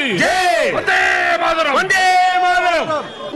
வந்தே மாதரம் வந்தே மாதரம்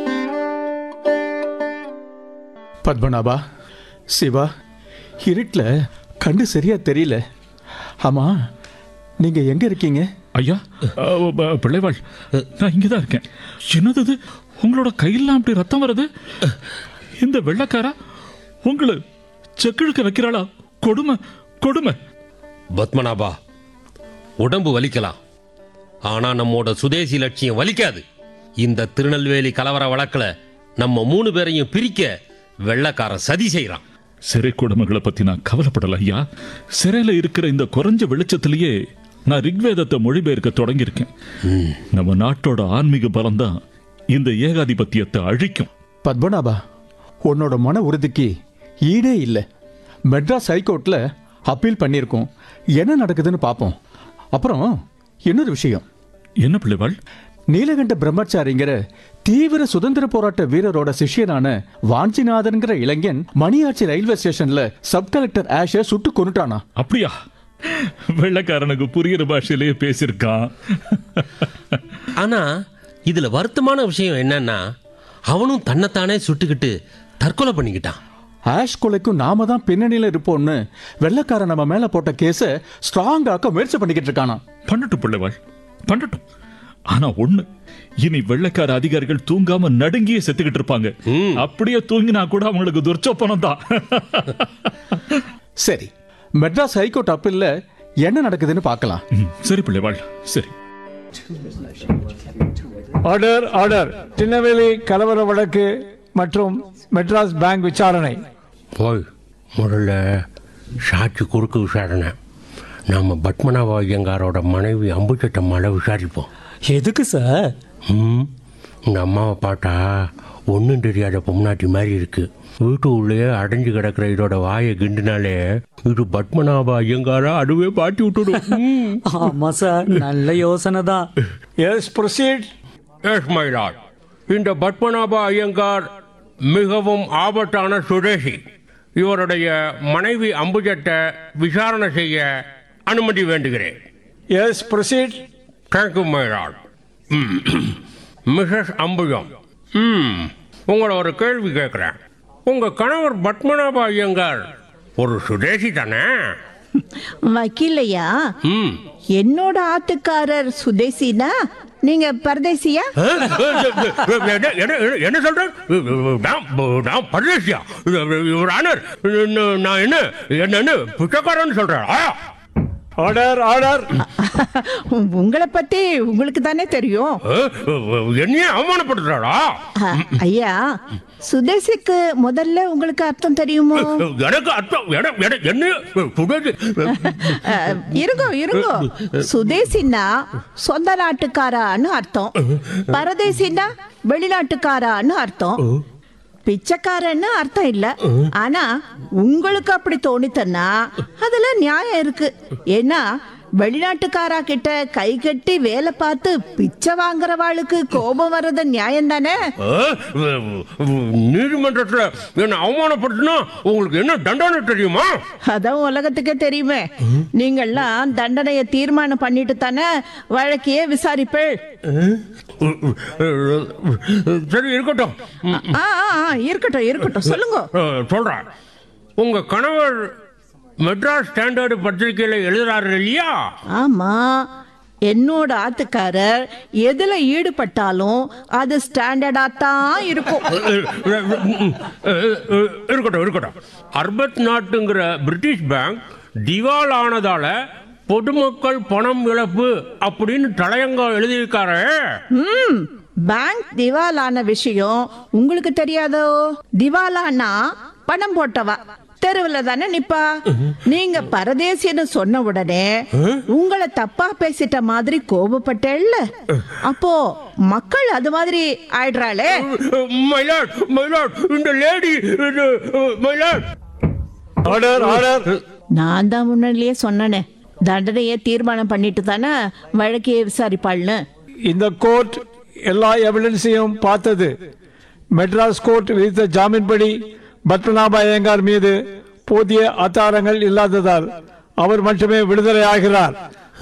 பத்மநாபா சிவா இருட்டில் கண்டு சரியா தெரியல ஆமா நீங்க எங்க இருக்கீங்க ஐயா அஹ், ப- பிள்ளைவாள் நான் இங்கே தான் இருக்கேன் என்னது இது உங்களோட கையெல்லாம் அப்படி ரத்தம் வருது இந்த வெள்ளக்காரா உங்களை செக்கிழுக்க வைக்கிறாளா கொடுமை கொடுமை பத்மநாபா உடம்பு வலிக்கலாம் ஆனா நம்மோட சுதேசி லட்சியம் வலிக்காது இந்த திருநெல்வேலி கலவர வழக்குல நம்ம மூணு பேரையும் பிரிக்க வெள்ளக்காரன் சதி செய்றான் சிறை கொடுமைகளை பத்தி நான் கவலைப்படல ஐயா சிறையில இருக்கிற இந்த குறைஞ்ச வெளிச்சத்திலேயே நான் ரிக்வேதத்தை மொழிபெயர்க்க தொடங்கியிருக்கேன் நம்ம நாட்டோட ஆன்மீக பலம்தான் இந்த ஏகாதிபத்தியத்தை அழிக்கும் பத்மநாபா உன்னோட மன உறுதிக்கு ஈடே இல்லை மெட்ராஸ் ஹைகோர்ட்ல அப்பீல் பண்ணியிருக்கோம் என்ன நடக்குதுன்னு பார்ப்போம் அப்புறம் இன்னொரு விஷயம் என்ன பிள்ளைவாள் நீலகண்ட பிரம்மச்சாரிங்கிற தீவிர சுதந்திர போராட்ட வீரரோட சிஷ்யனான வாஞ்சிநாதன்கிற இளைஞன் மணியாச்சி ரயில்வே ஸ்டேஷன்ல சப் கலெக்டர் ஆஷை சுட்டு கொண்டுட்டானா அப்படியா வெள்ளைக்காரனுக்கு புரியுற பாஷையிலேயே பேசியிருக்கான் ஆனா இதுல வருத்தமான விஷயம் என்னன்னா அவனும் தன்னைத்தானே சுட்டுக்கிட்டு தற்கொலை பண்ணிக்கிட்டான் ஆஷ் கொலைக்கும் நாம தான் பின்னணியில இருப்போம்னு வெள்ளக்காரன் நம்ம மேல போட்ட கேஸை ஸ்ட்ராங் ஆக்க முயற்சி பண்ணிக்கிட்டு இருக்கானா பண்ணட்டும் பிள்ளைவாள் பண்ணட்டும் ஆனா ஒண்ணு இனி வெள்ளைக்கார அதிகாரிகள் தூங்காம நடுங்கியே செத்துக்கிட்டு இருப்பாங்க அப்படியே தூங்கினா கூட அவங்களுக்கு துர்ச்சோப்பனம் தான் சரி மெட்ராஸ் ஹைகோர்ட் அப்பீல்ல என்ன நடக்குதுன்னு பார்க்கலாம் ம், சரி பிள்ளைவாள் சரி ஆர்டர் ஆர்டர் திருநெல்வேலி கலவர வழக்கு மற்றும் மெட்ராஸ் பேங்க் விசாரணை போய் முதல்ல சாட்சி குறுக்கு விசாரணை நம்ம பத்மநாப ஐயங்காரோட மனைவி அம்புச்சட்டம்மாவை விசாரிப்போம் எதுக்கு சார் ம் இந்த அம்மாவை பார்த்தா ஒன்றும் தெரியாத பொம்னாட்டி மாதிரி இருக்கு வீட்டு உள்ளே அடைஞ்சு கிடக்கிற இதோட வாயை கிண்டினாலே இது பத்மநாப ஐயங்காரா அதுவே பாட்டி விட்டுடும் ம். ஆமா சார் நல்ல யோசனை தான் yes proceed yes my lord இந்த பத்மநாப ஐயங்கார் மிகவும் ஆபத்தான சுதேசி இவருடைய மனைவி அம்புஜத்தை விசாரணை செய்ய அனுமதி வேண்டுகிறேன் yes proceed thank you my lord missus Ambujam ம் உங்களை ஒரு கேள்வி கேட்குறேன் உங்க கணவர் பத்மநாப ஐயங்கார் ஒரு சுதேசி தானே வக்கீலையா ம் என்னோட ஆத்துக்காரர் சுதேசினா நீங்க பரதேசியா என்ன என்ன- என்ன சொல்றேன் நான் நான் பரதேசியா இவர் ஆனர் நான் என்ன என்ன என்ன பிச்சைக்காரன்னு சொல்றேன் ஆ ஆர்டர் ஆர்டர் உங்களை பத்தி உங்களுக்கு தானே தெரியும் என்னையே அவமானப்படுத்துறாளா அ, ஐயா சுதேசிக்கு முதல்ல உங்களுக்கு அர்த்தம் தெரியுமோ எனக்கு அர்த்தம் என- என- என்ன சுதேசி அ, இருங்கோ இருங்கோ சுதேசின்னா சொந்த நாட்டுக்காரான்னு அர்த்தம் பரதேசின்னா வெளிநாட்டுக்காரான்னு அர்த்தம் பிச்சைக்காரன்னு அர்த்தம் இல்ல ஆனா உங்களுக்கு அப்படி தோணித்தன்னா அதுல நியாயம் இருக்கு ஏன்னா வெளிநாட்டுக்காரா கிட்ட கை கட்டி வேலை பார்த்து பிச்சை வாங்குறவாளுக்கு கோபம் வர்றது நியாயம் தானே நீதிமன்றத்துல என்ன அவமானப்படுத்தினா உங்களுக்கு என்ன தண்டனை தெரியுமா அதான் உலகத்துக்கே தெரியுமே நீங்கள்லாம் தண்டனையை தீர்மானம் பண்ணிட்டு தானே வழக்கையே விசாரிப்பேள் சரி இருக்கட்டும் ஆ ஆ, ஆ, இருக்கட்டும் இருக்கட்டும் சொல்லுங்க அஹ், சொல்றேன் உங்க கணவர் மெட்ராஸ் ஸ்டாண்டர்டு பத்திரிகையில எழுதுறாரு இல்லையா ஆமா என்னோட ஆத்துக்காரர் எதுல ஈடுபட்டாலும் அது ஸ்டாண்டர்டா தான் இருக்கும் இருக்கட்டும் இருக்கட்டும் அர்பத் நாட்டுங்கிற பிரிட்டிஷ் பேங்க் திவால் ஆனதால பொதுமக்கள் பணம் இழப்பு அப்படின்னு தலையங்க எழுதியிருக்காரு ம் பேங்க் திவாலான விஷயம் உங்களுக்கு தெரியாதோ திவாலானா பணம் போட்டவா தெருவுல தானே நிப்பா நீங்க பரதேசின்னு சொன்ன உடனே உங்களை தப்பா பேசிட்ட மாதிரி கோபப்பட்டேல்ல அப்போ மக்கள் அது மாதிரி ஆயிடுறாளே மயிலாட் மயிலாட் இந்த லேடி மயிலாட் ஆர்டர் ஆர்டர் நான் தான் முன்னாடியே சொன்னனே தண்டனையை தீர்மானம் பண்ணிட்டு தானே வழக்கையே விசாரிப்பாள்னு இந்த கோர்ட் எல்லா எவிடன்ஸையும் பார்த்தது மெட்ராஸ் கோர்ட் விதித்த ஜாமீன்படி பத்மநாப ஐயங்கார் மீது போதிய ஆதாரங்கள் இல்லாததால் அவர் மட்டுமே விடுதலை ஆகிறார்